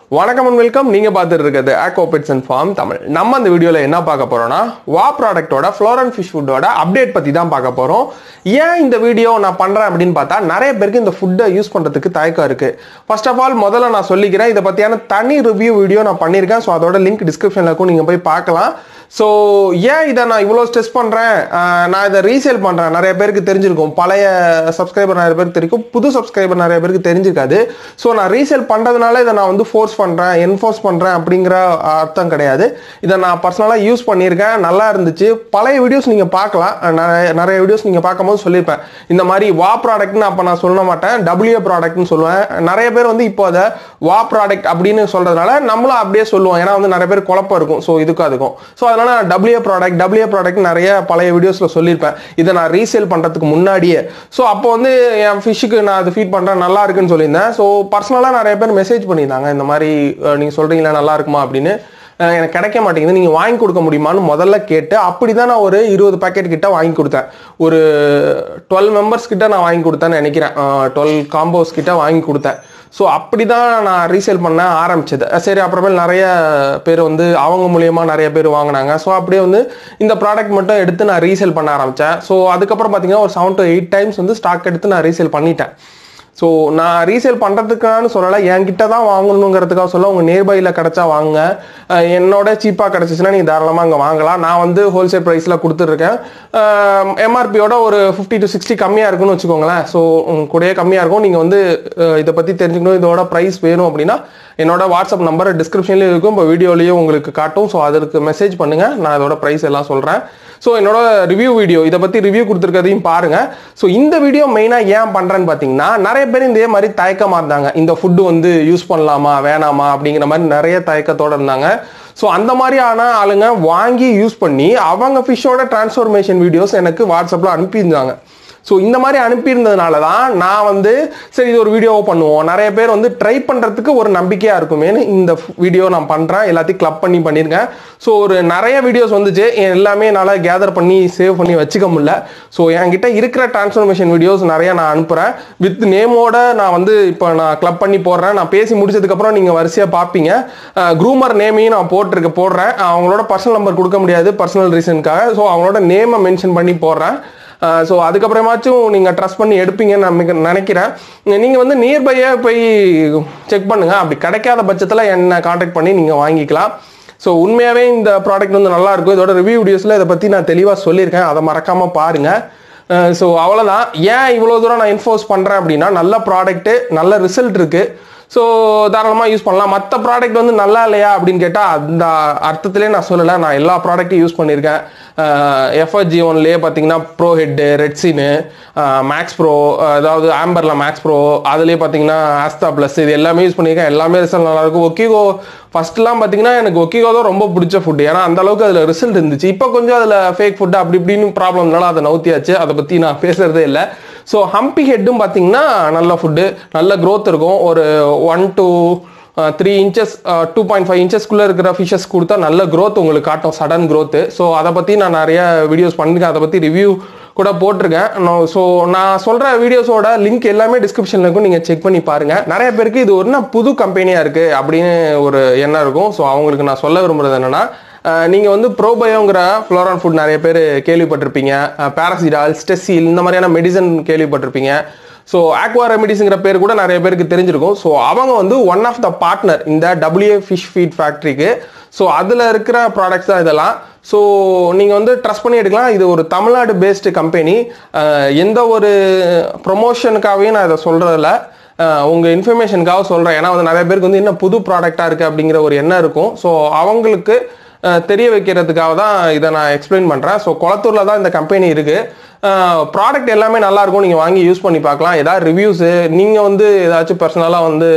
வணக்கம் and welcome நீங்க பார்த்துட்டு இருக்கிறது ஆக்கோபெட்ஸ் அண்ட் ஃபார்ம் தமிழ் நம்ம இந்த வீடியோல என்ன பார்க்க போறோம்னா வா ப்ராடக்ட்டோட ஃப்ளோரன் ஃபிஷ் ஃபுட்டோட அப்டேட் பத்தி தான் பார்க்க போறோம் ஏன் இந்த வீடியோ நான் பண்றேன் அப்படின்னு பார்த்தா நிறைய பேருக்கு இந்த ஃபுட்டை யூஸ் பண்றதுக்கு தயக்கம் இருக்கு ஃபர்ஸ்ட் ஆஃப் ஆல் முதல்ல நான் சொல்லிக்கிறேன் இதை பத்தியான தனி ரிவ்யூ வீடியோ நான் பண்ணியிருக்கேன் ஸோ அதோட லிங்க் டிஸ்கிரிப்ஷன்ல இருக்கும் நீங்க போய் பார்க்கலாம் ஸோ ஏன் இதை நான் இவ்வளோ ஸ்ட்ரெஸ் பண்ணுறேன் நான் இதை ரீசேல் பண்ணுறேன் நிறைய பேருக்கு தெரிஞ்சிருக்கும் பழைய சப்ஸ்கிரைபர் நிறைய பேருக்கு தெரியும் புது சப்ஸ்கிரைபர் நிறைய பேருக்கு தெரிஞ்சிருக்காது ஸோ நான் ரீசேல் பண்ணுறதுனால இதை நான் வந்து ஃபோர்ஸ் பண்ணுறேன் என்ஃபோர்ஸ் பண்ணுறேன் அப்படிங்கிற அர்த்தம் கிடையாது இதை நான் பர்சனலாக யூஸ் பண்ணியிருக்கேன் நல்லா இருந்துச்சு பழைய வீடியோஸ் நீங்கள் பார்க்கலாம் நிறைய நிறைய வீடியோஸ் நீங்கள் பார்க்கும்போது சொல்லியிருப்பேன் இந்த மாதிரி வா ப்ராடக்ட்னு அப்போ நான் சொல்ல மாட்டேன் டபிள்யூ ப்ராடக்ட்னு சொல்லுவேன் நிறைய பேர் வந்து இப்போ அதை வா ப்ராடக்ட் அப்படின்னு சொல்கிறதுனால நம்மளும் அப்படியே சொல்லுவோம் ஏன்னா வந்து நிறைய பேர் குழப்பம் இருக்கும் ஸோ இதுக்கும் அதுக்கும் ஸோ அதனால நான் டபிள்யூ ப்ராடக்ட் டபிள்யூ ப்ராடக்ட் நிறைய பழைய வீடியோஸில் சொல்லியிருப்பேன் இதை நான் ரீசேல் பண்ணுறதுக்கு முன்னாடியே ஸோ அப்போ வந்து என் ஃபிஷ்ஷுக்கு நான் அது ஃபீட் பண்ணுறேன் நல்லா இருக்குன்னு சொல்லியிருந்தேன் ஸோ பர்சனலாக நிறைய பேர் மெசேஜ் பண்ணியிருந்தாங்க இந்த மாதிரி நீங்கள் சொல்கிறீங்களா நல்லா இருக்குமா அப்படின்னு அஹ் எனக்கு கிடைக்க மாட்டேங்குது நீங்கள் வாங்கி கொடுக்க முடியுமான்னு முதல்ல கேட்டு அப்படி தான் நான் ஒரு இருபது பேக்கெட் கிட்ட வாங்கி கொடுத்தேன் ஒரு டுவெல் மெம்பர்ஸ் கிட்ட நான் வாங்கி கொடுத்தேன்னு நினைக்கிறேன் டுவெல் காம்போஸ் கிட்ட வாங்கி கொடுத்தேன் ஸோ அப்படி தான் நான் ரீசேல் பண்ண ஆரம்பிச்சது சரி அப்புறமேல் நிறைய பேர் வந்து அவங்க மூலியமா நிறைய பேர் வாங்கினாங்க ஸோ அப்படியே வந்து இந்த ப்ராடக்ட் மட்டும் எடுத்து நான் ரீசேல் பண்ண ஆரம்பித்தேன் ஸோ அதுக்கப்புறம் பார்த்தீங்கன்னா ஒரு செவன் டு எயிட் டைம்ஸ் வந்து ஸ்டாக் எடுத்து நான் ரீசேல் பண்ணிட்டேன் ஸோ நான் ரீசேல் பண்ணுறதுக்கான சொல்லலை என்கிட்ட தான் வாங்கணுங்கிறதுக்காக சொல்ல உங்கள் நியர்பையில் கிடச்சா வாங்க அஹ் என்னோட சீப்பாக கிடச்சிச்சின்னா நீங்கள் தாராளமாக அங்கே வாங்கலாம் நான் வந்து ஹோல்சேல் ப்ரைஸில் கொடுத்துட்ருக்கேன் எம்ஆர்பியோட ஒரு ஃபிஃப்டி டு சிக்ஸ்டி கம்மியாக இருக்குன்னு வச்சுக்கோங்களேன் ஸோ கூடயே கம்மியாக இருக்கும் நீங்கள் வந்து அஹ் இதை பற்றி தெரிஞ்சுக்கணும் இதோட ப்ரைஸ் வேணும் அப்படின்னா என்னோட வாட்ஸ்அப் நம்பர் டிஸ்கிரிப்ஷன்லேயும் இருக்கும் இப்போ வீடியோலேயும் உங்களுக்கு காட்டும் ஸோ அதற்கு மெசேஜ் பண்ணுங்கள் நான் இதோட ப்ரைஸ் எல்லாம் சொல்கிறேன் ஸோ என்னோட ரிவ்யூ வீடியோ இதை பற்றி ரிவ்யூ கொடுத்துருக்கதையும் பாருங்க ஸோ இந்த வீடியோ மெயினாக ஏன் பண்ணுறேன்னு பார்த்தீங்கன்னா நிறைய பேர் இதே மாதிரி தயக்கமாக இருந்தாங்க இந்த ஃபுட்டு வந்து யூஸ் பண்ணலாமா வேணாமா அப்படிங்கிற மாதிரி நிறைய தயக்கத்தோடு இருந்தாங்க ஸோ அந்த மாதிரியான ஆளுங்க வாங்கி யூஸ் பண்ணி அவங்க ஃபிஷ்ஷோட டிரான்ஸ்ஃபர்மேஷன் வீடியோஸ் எனக்கு வாட்ஸ்அப்பில் அனுப்பியிருந்தாங்க ஸோ இந்த மாதிரி அனுப்பியிருந்ததுனால தான் நான் வந்து சரி இது ஒரு வீடியோவை பண்ணுவோம் நிறைய பேர் வந்து ட்ரை பண்ணுறதுக்கு ஒரு நம்பிக்கையாக இருக்குமேனு இந்த வீடியோ நான் பண்ணுறேன் எல்லாத்தையும் கிளப் பண்ணி பண்ணியிருக்கேன் ஸோ ஒரு நிறைய வீடியோஸ் வந்துச்சு எல்லாமே என்னால் கேதர் பண்ணி சேவ் பண்ணி வச்சுக்க முடியல ஸோ என்கிட்ட இருக்கிற டிரான்ஸ்ஃபர்மேஷன் வீடியோஸ் நிறைய நான் அனுப்புகிறேன் வித் நேமோட நான் வந்து இப்போ நான் கிளப் பண்ணி போடுறேன் நான் பேசி முடிச்சதுக்கப்புறம் நீங்கள் வரிசையாக பார்ப்பீங்க க்ரூமர் நேமையும் நான் போட்டிருக்க போடுறேன் அவங்களோட பர்சனல் நம்பர் கொடுக்க முடியாது பர்சனல் ரீசனுக்காக ஸோ அவங்களோட நேமை மென்ஷன் பண்ணி போடுறேன் ஸோ அதுக்கப்புறமாச்சும் நீங்கள் ட்ரஸ்ட் பண்ணி எடுப்பீங்கன்னு நான் நினைக்கிறேன் நீங்கள் வந்து நியர்பையே போய் செக் பண்ணுங்கள் அப்படி கிடைக்காத பட்சத்தில் என்னை காண்டாக்ட் பண்ணி நீங்கள் வாங்கிக்கலாம் ஸோ உண்மையாகவே இந்த ப்ராடக்ட் வந்து நல்லா இருக்கும் இதோட ரிவ்யூ வீடியோஸில் இதை பற்றி நான் தெளிவாக சொல்லியிருக்கேன் அதை மறக்காமல் பாருங்கள் ஸோ அவ்வளோதான் ஏன் இவ்வளோ தூரம் நான் இன்ஃபோர்ஸ் பண்ணுறேன் அப்படின்னா நல்ல ப்ராடக்ட்டு நல்ல ரிசல்ட் இருக்குது ஸோ தாராளமாக யூஸ் பண்ணலாம் மற்ற ப்ராடக்ட் வந்து நல்லா இல்லையா அப்படின்னு கேட்டால் அந்த அர்த்தத்திலே நான் சொல்லலை நான் எல்லா ப்ராடக்ட்டையும் யூஸ் பண்ணியிருக்கேன் எஃப்எஸ்ஜி ஒன்லேயே பார்த்தீங்கன்னா ப்ரோ ஹெட்டு ரெட்ஸினு மேக்ஸ் ப்ரோ அதாவது ஆம்பரில் மேக்ஸ் ப்ரோ அதுலேயே பார்த்தீங்கன்னா ஆஸ்தா ப்ளஸ் இது எல்லாமே யூஸ் பண்ணியிருக்கேன் எல்லாமே ரிசல்ட் நல்லாயிருக்கும் ஒக்கிகோ ஃபர்ஸ்ட்லாம் பார்த்தீங்கன்னா எனக்கு ஒக்கிகோ தான் ரொம்ப பிடிச்ச ஃபுட் ஏன்னா அந்த அளவுக்கு அதில் ரிசல்ட் இருந்துச்சு இப்போ கொஞ்சம் அதில் ஃபேக் ஃபுட் அப்படி இப்படின்னு ப்ராப்ளம்னால அதை நவுத்தியாச்சு அதை பற்றி நான் பேசுறதே இல்லை ஸோ ஹம்பி ஹெட்டும் பார்த்தீங்கன்னா நல்ல ஃபுட்டு நல்ல க்ரோத் இருக்கும் ஒரு one two three inches two point five இன்ச்சஸ்க்குள்ளே இருக்கிற ஃபிஷஸ் கொடுத்தா நல்ல க்ரோத் உங்களுக்கு காட்டும் சடன் க்ரோத்து ஸோ அதை பற்றி நான் நிறைய வீடியோஸ் பண்ணிருக்கேன் அதை பற்றி ரிவ்யூ கூட போட்டிருக்கேன் ஸோ நான் சொல்கிற வீடியோஸோட லிங்க் எல்லாமே டிஸ்கிரிப்ஷனில் இருக்கும் நீங்கள் செக் பண்ணி பாருங்கள் நிறைய பேருக்கு இது ஒரு புது கம்பெனியாக இருக்குது அப்படின்னு ஒரு எண்ணம் இருக்கும் ஸோ அவங்களுக்கு நான் சொல்ல விரும்புறது என்னென்னா நீங்கள் வந்து ப்ரோபயோங்கிற ஃப்ளோரான் ஃபுட் நிறைய பேர் கேள்விப்பட்டிருப்பீங்க பேராசிடால் ஸ்டெசில் இந்த மாதிரியான மெடிசன் கேள்விப்பட்டிருப்பீங்க ஸோ ஆக்வா ரெமிடிஸுங்கிற பேர் கூட நிறைய பேருக்கு தெரிஞ்சிருக்கும் ஸோ அவங்க வந்து ஒன் ஆஃப் த பார்ட்னர் இந்த டபிள்யூஏ ஃபிஷ் ஃபீட் ஃபேக்ட்ரிக்கு ஸோ அதில் இருக்கிற ப்ராடக்ட்ஸ் தான் இதெல்லாம் ஸோ நீங்கள் வந்து ட்ரஸ்ட் பண்ணி எடுக்கலாம் இது ஒரு தமிழ்நாடு பேஸ்டு கம்பெனி எந்த ஒரு ப்ரொமோஷனுக்காகவே நான் இதை சொல்கிறதில்ல உங்கள் இன்ஃபர்மேஷனுக்காக சொல்கிறேன் ஏன்னா வந்து நிறைய பேருக்கு வந்து என்ன புது ப்ராடக்டாக இருக்குது அப்படிங்கிற ஒரு எண்ணம் இருக்கும் ஸோ அவங்களுக்கு தெரிய வைக்கிறதுக்காக தான் இதை நான் எக்ஸ்பிளைன் பண்ணுறேன் ஸோ குளத்தூரில் தான் இந்த கம்பெனி இருக்குது ப்ராடக்ட் எல்லாமே நல்லா இருக்கும் நீங்கள் வாங்கி யூஸ் பண்ணி பார்க்கலாம் ஏதாவது ரிவ்யூஸு நீங்கள் வந்து ஏதாச்சும் பர்சனலாக வந்து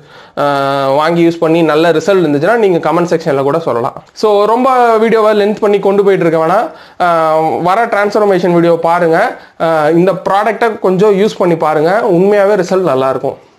வாங்கி யூஸ் பண்ணி நல்ல ரிசல்ட் இருந்துச்சுன்னா நீங்கள் கமெண்ட் செக்ஷனில் கூட சொல்லலாம் ஸோ ரொம்ப வீடியோவை லென்த் பண்ணி கொண்டு போயிட்டு இருக்க வேணாம் வர டிரான்ஸ்ஃபர்மேஷன் வீடியோ பாருங்கள் இந்த ப்ராடக்டை கொஞ்சம் யூஸ் பண்ணி பாருங்கள் உண்மையாகவே ரிசல்ட் நல்லாயிருக்கும்